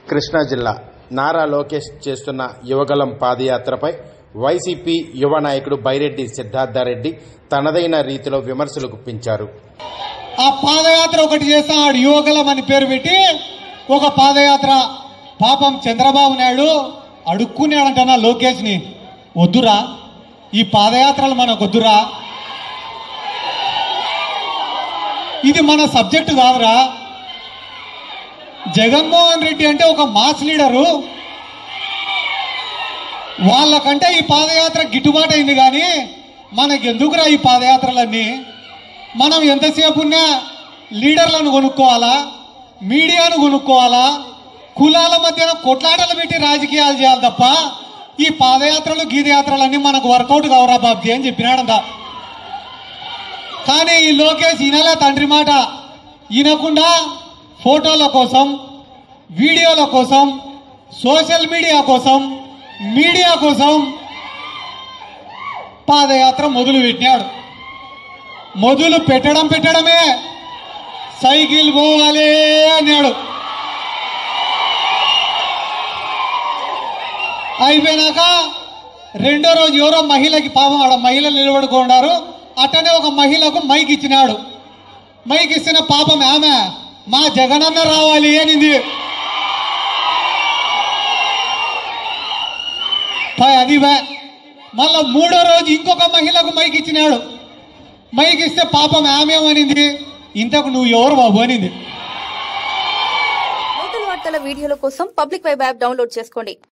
కృష్ణా జిల్లా నారా లోకేష్ చేస్తున్న యువగలం పాదయాత్రపై వైసీపీ యువ నాయకుడు బైరెడ్డి సిద్ధార్థరెడ్డి తనదైన రీతిలో విమర్శలు గుప్పించారు ఆ పాదయాత్ర ఒకటి చేస్తాడు యువగలం అని పేరు పెట్టి ఒక పాదయాత్ర పాపం చంద్రబాబు నాయుడు అడుక్కున్నాడంటనా లోకేష్ ని వద్దురా ఈ పాదయాత్రలు మనకు వద్దురా ఇది మన సబ్జెక్టు కాదురా జగన్మోహన్ రెడ్డి అంటే ఒక మాస్ లీడరు వాళ్ళకంటే ఈ పాదయాత్ర గిట్టుబాటు అయింది కానీ మనకెందుకురా ఈ పాదయాత్రలన్నీ మనం ఎంతసేపు ఉన్నా లీడర్లను కొనుక్కోవాలా మీడియాను కొనుక్కోవాలా కులాల మధ్యన కొట్లాటలు పెట్టి రాజకీయాలు చేయాలి తప్ప ఈ పాదయాత్రలు గీదయాత్రలన్నీ మనకు వర్కౌట్ కావరా బాబ్జీ అని చెప్పినాడంట కానీ ఈ లోకేష్ ఈయనలే తండ్రి మాట ఈయనకుండా ఫోటోల కోసం వీడియోల కోసం సోషల్ మీడియా కోసం మీడియా కోసం పాదయాత్ర మొదలు పెట్టినాడు మొదలు పెట్టడం పెట్టడమే సైకిల్ పోవాలి అన్నాడు అయిపోయినాక రెండో రోజు ఎవరో మహిళకి పాపం ఆడ మహిళలు నిలబడుకున్నారు అట్టనే ఒక మహిళకు మైక్ ఇచ్చినాడు మైక్ ఇచ్చిన పాపం ఆమె మా జగనన్న రావాలి అనింది పై అది బా మళ్ళా మూడో రోజు ఇంకొక మహిళకు మైక్ ఇచ్చినాడు మైక్ ఇస్తే పాపం ఆమె ఏమనింది ఇంతకు నువ్వు ఎవరు బాబు అనింది లోకల్ వార్తల వీడియోల కోసం పబ్లిక్ వెబ్ యాప్ డౌన్లోడ్ చేసుకోండి